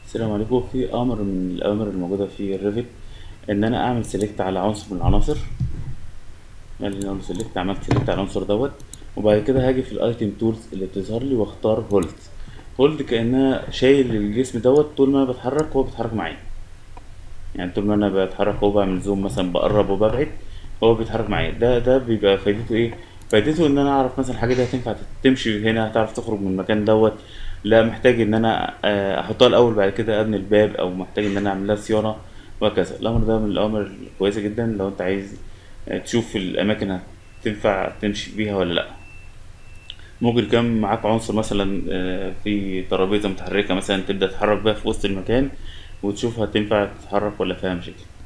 السلام عليكم في امر من الاوامر الموجوده في الريفت ان انا اعمل سيلكت على عنصر من العناصر يعني لو سيلكت عملت سيلكت على العنصر دوت وبعد كده هاجي في الايتم تولز اللي بتظهر لي واختار هولد هولد كانها شايل الجسم دوت طول ما انا بتحرك هو بيتحرك معايا يعني طول ما انا بتحرك هو بعمل زوم مثلا بقرب وببعد هو بيتحرك معايا ده ده بيبقى فايدته ايه فايدته ان انا اعرف مثلا الحاجه دي هتنفع تمشي هنا هتعرف تخرج من المكان دوت لا محتاج ان انا آه، احطها الاول بعد كده ابني الباب او محتاج ان انا اعمل لها صيانه وهكذا الامر ده من الاوامر الكويسه جدا لو انت عايز آه، تشوف الاماكن هتنفع تمشي بيها ولا لا ممكن يكون معاك عنصر مثلا آه، في ترابيزه متحركه مثلا تبدا تتحرك بيها في وسط المكان وتشوف هتنفع تتحرك ولا فيها مشاكل